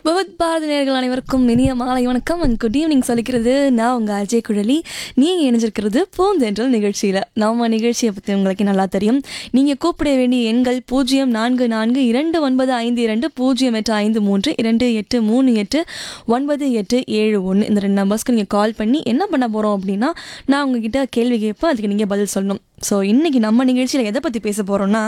பகவத் பாரதி நேர்கள் அனைவருக்கும் இனிய மாலை வணக்கம் அண்ட் குட் ஈவினிங் சொல்லிக்கிறது நான் உங்கள் அஜய் குழலி நீங்கள் இணைஞ்சிருக்கிறது பூந்தென்றல் நிகழ்ச்சியில் நம்ம நிகழ்ச்சியை பற்றி உங்களுக்கு நல்லா தெரியும் நீங்கள் கூப்பிட வேண்டிய எண்கள் பூஜ்ஜியம் நான்கு நான்கு இரண்டு ஒன்பது ஐந்து இரண்டு பூஜ்ஜியம் எட்டு ஐந்து மூன்று இரண்டு எட்டு மூணு எட்டு ஒன்பது எட்டு ஏழு ஒன்று இந்த ரெண்டு நம்பர்ஸ்க்கு நீங்கள் கால் பண்ணி என்ன பண்ண போகிறோம் அப்படின்னா நான் உங்ககிட்ட கேள்வி கேட்பேன் அதுக்கு நீங்கள் பதில் சொல்லணும் ஸோ இன்றைக்கி நம்ம நிகழ்ச்சியில் எதை பற்றி பேச போகிறோன்னா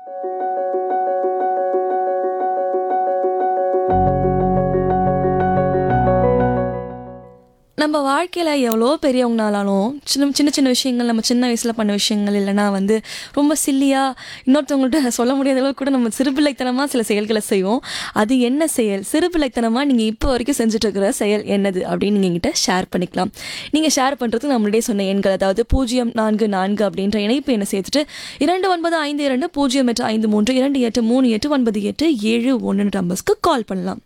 நம்ம வாழ்க்கையில் எவ்வளோ பெரியவங்கனாலும் சின்ன சின்ன சின்ன விஷயங்கள் நம்ம சின்ன வயசில் பண்ண விஷயங்கள் இல்லைனா வந்து ரொம்ப சில்லியாக இன்னொருத்தவங்கள்ட்ட சொல்ல முடியாத அளவுக்கு கூட நம்ம சிறுபிள்ளைத்தனமாக சில செயல்களை செய்வோம் அது என்ன செயல் சிறுபிள்ளைத்தனமாக நீங்கள் இப்போ வரைக்கும் செஞ்சுட்டு இருக்கிற செயல் என்னது அப்படின்னு நீங்கள் என்கிட்ட ஷேர் பண்ணிக்கலாம் நீங்கள் ஷேர் பண்ணுறதுக்கு நம்மளுடைய சொன்ன எண்கள் அதாவது பூஜ்ஜியம் நான்கு நான்கு அப்படின்ற இணைப்பு என்னை சேர்த்துட்டு இரண்டு ஒன்பது ஐந்து இரண்டு பூஜ்ஜியம் எட்டு ஐந்து மூன்று இரண்டு எட்டு மூணு எட்டு ஒன்பது எட்டு ஏழு ஒன்று நம்பர்ஸ்க்கு கால் பண்ணலாம்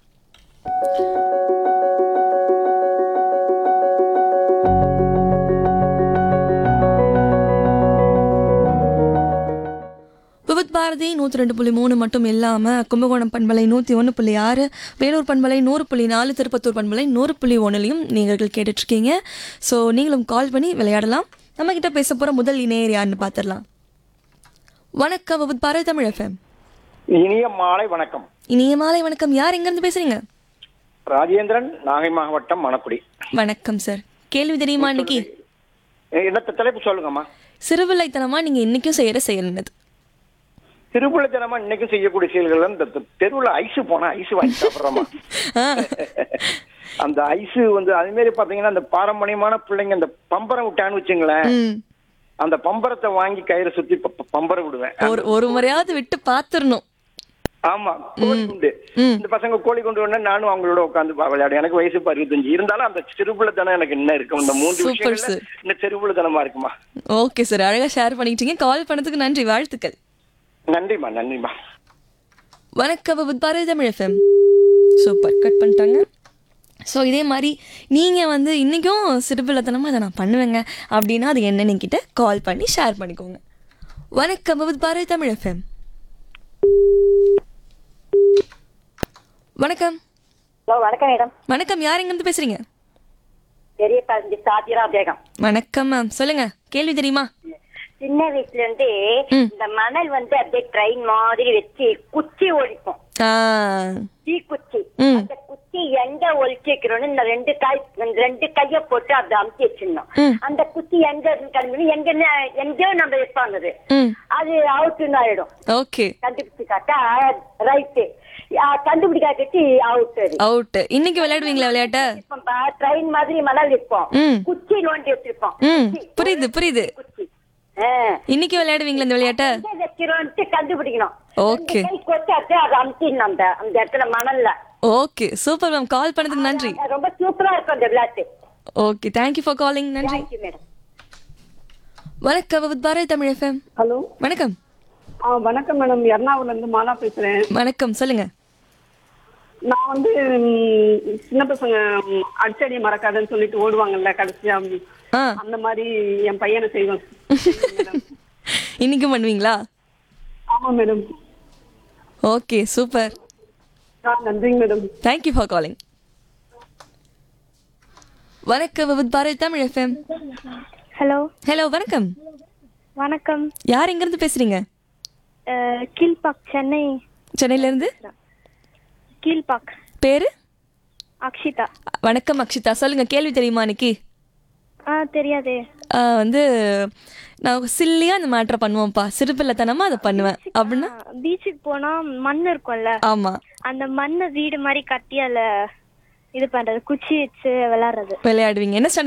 விவித் பாரதி நூற்றி ரெண்டு புள்ளி மூணு மட்டும் இல்லாமல் கும்பகோணம் பண்பலை நூற்றி ஒன்று புள்ளி ஆறு வேலூர் பண்பலை நூறு புள்ளி நாலு திருப்பத்தூர் பண்பலை நூறு புள்ளி ஒன்றுலையும் நீங்கள் கேட்டுட்ருக்கீங்க ஸோ நீங்களும் கால் பண்ணி விளையாடலாம் நம்மக்கிட்ட பேச போகிற முதல் இணையர் யாருன்னு பார்த்துடலாம் வணக்கம் விவித் பாரதி தமிழ் எஃப்எம் இனிய மாலை வணக்கம் இனிய மாலை வணக்கம் யார் எங்கேருந்து பேசுகிறீங்க ராஜேந்திரன் நாகை மாவட்டம் மணக்குடி வணக்கம் சார் கேள்வி தெரியுமா இன்னைக்கு என்னத்த தலைப்பு சொல்லுங்கம்மா சிறுவில்லைத்தனமாக நீங்கள் இன்றைக்கும் செய்கிற செயல் என்னது திருப்புள்ளத்தனமா இன்னைக்கும் செய்யக்கூடிய செயல்கள் இந்த தெ- தெருவுல ஐஸ் போனா ஐஸ் வாங்கி சாப்பிடுறோமா ஆ அந்த ஐஸ் வந்து அது மாதிரி பாத்தீங்கன்னா அந்த பாரம்பரியமான பிள்ளைங்க அந்த பம்பரம் விட்டான்னு வச்சுங்களேன் ம் அந்த பம்பரத்தை வாங்கி கயிறை சுத்தி ப- ப- பம்பரம் விடுவேன் ஒரு ஒரு முறையாவது விட்டு பார்த்துடணும் ஆமா கோழி குண்டு ம். இந்த பசங்க கோழி கொண்டு வரணும் நானும் அவங்களோட உட்காந்து விளையாடு எனக்கு வயசு இப்ப அறுபத்தஞ்சு இருந்தாலும் அந்த சிறுபுள்ளத்தனம் எனக்கு இன்னும் இருக்கும் இந்த மூன்று Super, விஷயங்கள்ல sir. இன்னும் சிறுபுள்ளத்தனமா இருக்குமா ஓகே சார் அழகாக ஷேர் பண்ணிக்கிட்டீங்க கால் பண்ணதுக்கு நன்றி வாழ்த்துக்கள் நன்றிம்மா நன்றிம்மா வணக்கம் Vividh Bharati Tamil FM super cut பண்ணிட்டாங்க ஸோ இதே மாதிரி நீங்கள் வந்து இன்றைக்கும் சிறுபிள்ளத்தனமாக அதை நான் பண்ணுவேங்க அப்படின்னா அது என்னன்னு என்கிட்ட கால் பண்ணி ஷேர் பண்ணிக்கோங்க வணக்கம் வித் பாரதி தமிழ் எஃப்எம் வணக்கம் ஹலோ வணக்கம் மேடம் வணக்கம் யார் எங்கேருந்து பேசுகிறீங்க பெரிய பஞ்சு சாத்திரா பேகம் வணக்கம் மேம் சொல்லுங்கள் கேள்வி தெரியுமா சின்ன வயசுல இருந்து ம். இந்த மணல் வந்து அப்படியே ட்ரெயின் மாதிரி வச்சு குச்சி ஒழிப்போம் ஆ தீ குச்சி ம். அந்த குச்சி எங்க ஒழிச்சு வைக்கிறோம்னு இந்த ரெண்டு கை இந்த ரெண்டு கைய போட்டு அப்படி அமுத்தி வச்சிடணும் ம். அந்த குச்சி எங்க இருந்து கிளம்பி எங்க எங்கேயோ நம்ம வைப்பாங்க அது ம் அது அவுட்டுன்னு ஆயிடும் ஓகே கண்டுபிடிச்சு காட்டா ரைட்டு கண்டுபிடிக்காட்டி அவுட் அது அவுட் இன்னைக்கு விளையாடுவீங்களா விளையாட்ட ட்ரெயின் மாதிரி மணல் வைப்போம் ம். குச்சி நோண்டி வச்சிருப்போம் ம் குச்சி. புரியுது புரியுது குச்சி ஆ. இன்னைக்கு விளையாடுவீங்களா இந்த விளையாட்ட எங்க வைக்கிறோம்ட்டு கண்டுபிடிக்கணும் Okay. ரெண்டு கை கொத்து அப்படியே அதை அமுத்திடணும் அந்த அந்த இடத்துல மணல்ல ஓகே சூப்பர் மேம் கால் பண்ணதுக்கு நன்றி ரொம்ப சூப்பரா இருக்கும் அந்த விளையாட்டு ஓகே தேங்க்யூ ஃபார் காலிங் நன்றி தேங்க்யூ மேடம் வணக்கம் வித் பாரதி தமிழ் எஃப்எம் ஹலோ வணக்கம் ஆ வணக்கம் மேடம் எர்ணாகுளம்ல இருந்து மாலா பேசுறேன் வணக்கம் சொல்லுங்க நான் வந்து ம், சின்ன பசங்க ம், அடிச்சடியை மறக்காதன்னு சொல்லிட்டு ஓடுவாங்கல்ல கடைசியா ம், ஆ அந்த மாதிரி என் பையனை செய்வேன் மேடம் இன்னைக்கும் பண்ணுவீங்களா ஆமா மேடம் ஓகே சூப்பர் ஆ நன்றிங்க மேடம் தேங்க்யூ ஃபார் காலிங் வணக்கம் Vividh Bharati Tamil FM hello hello வணக்கம் வணக்கம் யார் எங்கேருந்து பேசுறீங்க அஹ், கீழ்பாக் சென்னை சென்னையிலேருந்து கீழ்பாக் பேரு அக்ஷிதா வணக்கம் அக்ஷிதா சொல்லுங்க கேள்வி தெரியுமா இன்னைக்கு ஆ தெரியாதே ஆ, வந்து நான் சில்லியாக அந்த மேட்ரை பண்ணுவோம்ப்பா சிறுபிள்ளைத்தனமா அதை பண்ணுவேன் அப்படின்னா பீச்சுக்கு போனா மண் இருக்கும்ல ஆமா அந்த மண்ணை வீடு மாதிரி கட்டி அதுல இது பண்றது குச்சி வச்சு விளையாடுறது விளையாடுவீங்க என்ன ஸ்டாண்டர்ட்